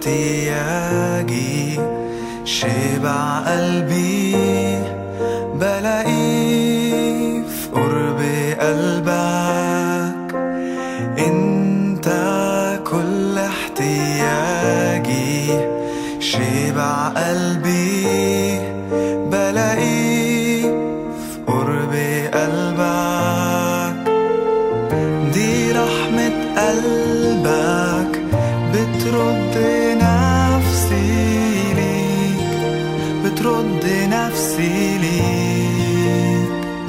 احتياجي شبع قلبي بلاقيه في قرب قلبك انت كل احتياجي شبع قلبي بلاقيه في قرب قلبك دي رحمة قلبك بترد نفسي ليك بترد نفسي ليك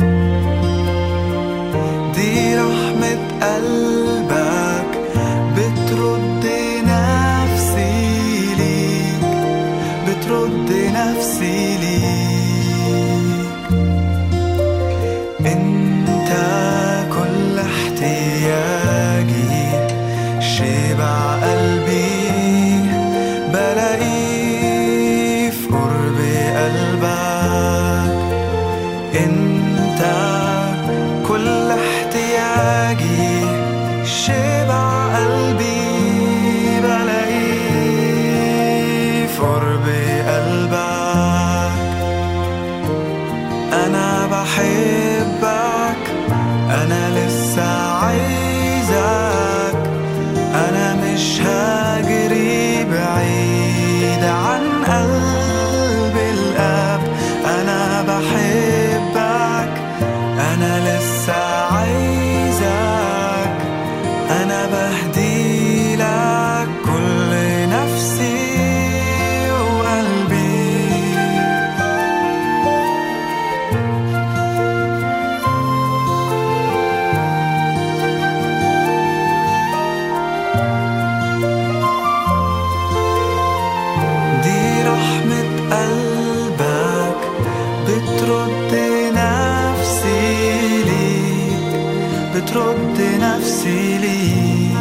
دي رحمة قلبك بترد نفسي ليك بترد نفسي ليك انت كل احتياجي شبع قلبي بلاقيه في قرب قلبك انت كل احتياجي شبع قلبي بلاقيه في قرب قلبك انا بحبك انا لسه عايزك انا مش هجري بعيد عن قلب الاب انا بحبك انا لسه عايزك انا بهدي لك كل نفسي وقلبي دي رحمة قلبك بترد نفسي ليك بترد نفسي ليك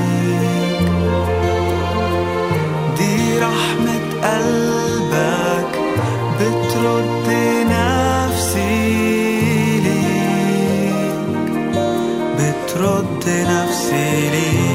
دي رحمة قلبك بترد نفسي ليك بترد نفسي ليك